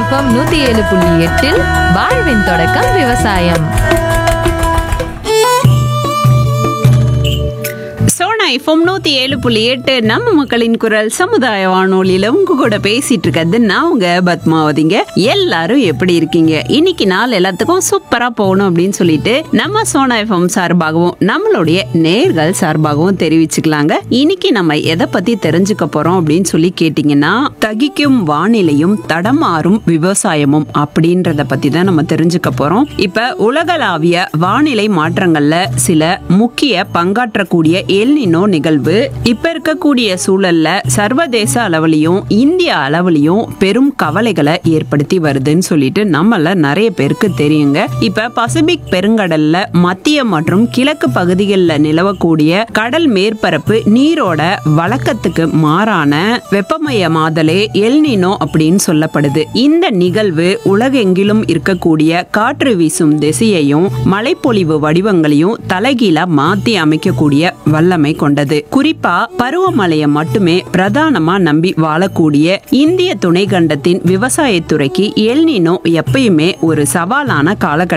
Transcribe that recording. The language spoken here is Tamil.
எஃப்எம் நூத்தி ஏழு புள்ளி எட்டில் வாழ்வின் தொடக்கம் விவசாயம் சோனா எஃப்எம் நூத்தி ஏழு புள்ளி எட்டு நம்ம மக்களின் குரல் சமுதாய வானொலியில உங்க கூட பேசிட்டு இருக்கிறது நான் உங்க பத்மாவதிங்க எல்லாரும் எப்படி இருக்கீங்க இன்னைக்கு நாள் எல்லாத்துக்கும் சூப்பரா போகணும் அப்படின்னு சொல்லிட்டு நம்ம சோனா எஃப்எம் சார்பாகவும் நம்மளுடைய நேர்கள் சார்பாகவும் தெரிவிச்சுக்கலாங்க இன்னைக்கு நம்ம எதை பத்தி தெரிஞ்சுக்க போறோம் அப்படின்னு சொல்லி கேட்டீங்கன்னா தகிக்கும் வானிலையும் தடமாறும் விவசாயமும் அப்படின்றத பத்தி தான் நம்ம தெரிஞ்சுக்க போறோம் இப்ப உலகளாவிய வானிலை மாற்றங்கள்ல சில முக்கிய பங்காற்றக்கூடிய எல்னினோ நிகழ்வு இப்ப இருக்கக்கூடிய சூழல்ல சர்வதேச அளவுலயும் இந்திய அளவுலயும் பெரும் கவலைகளை ஏற்படுத்தி வருதுன்னு சொல்லிட்டு நம்மள நிறைய பேருக்கு தெரியுங்க இப்ப பசிபிக் பெருங்கடல்ல மத்திய மற்றும் கிழக்கு பகுதிகளில் நிலவக்கூடிய கடல் மேற்பரப்பு நீரோட வழக்கத்துக்கு மாறான வெப்பமயமாதலே எல்னினோ அப்படின்னு சொல்லப்படுது இந்த நிகழ்வு உலகெங்கிலும் இருக்கக்கூடிய காற்று வீசும் திசையையும் மழைப்பொழிவு வடிவங்களையும் தலைகீழா மாத்தி அமைக்கக்கூடிய வல்லமை கொண்டது குறிப்பா பருவமழையை மட்டுமே பிரதானமா நம்பி வாழக்கூடிய இந்திய துணைக்கண்டத்தின் விவசாயத்துறைக்கு எல்னினோ எப்பயுமே ஒரு சவாலான காலகட்டம்